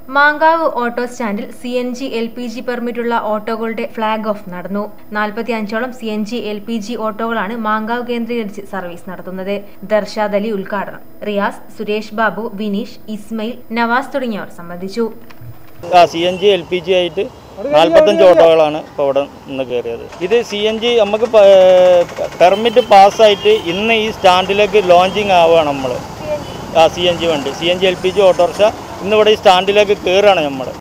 Mankavu auto സ്റ്റാൻഡിൽ C N G L P G പെർമിറ്റുള്ള ഓട്ടോകളുടെ ഫ്ളാഗ് ഓഫ് നടന്നു നാൽപ്പത്തി അഞ്ചോളം C N G L P G ഓട്ടോകളാണ് മാങ്കാവ് കേന്ദ്രീകരിച്ച് സർവീസ് നടത്തുന്നത് ദർശാദ് അലി ഉദ്ഘാടനം റിയാസ് സുരേഷ് ബാബു വിനീഷ് ഇസ്മയിൽ നവാസ് തുടങ്ങിയവർ സംബന്ധിച്ചു ആ C N G L P G ആയിട്ട് നാൽപ്പത്തഞ്ച് ഓട്ടോകളാണ് ഇപ്പോൾ ഇവിടെ നിന്ന് കയറിയത് ഇത് സി എൻ ജി നമുക്ക് പെർമിറ്റ് പാസ്സായിട്ട് ഇന്ന് ഈ സ്റ്റാൻഡിലേക്ക് ലോഞ്ചിങ് ആവുകയാണ് നമ്മൾ ആ സി എൻ ജി വണ്ടി C N G L P G autorickshaw ഇന്ന് ഇവിടെ ഈ സ്റ്റാൻഡിലേക്ക് കയറുകയാണ് നമ്മൾ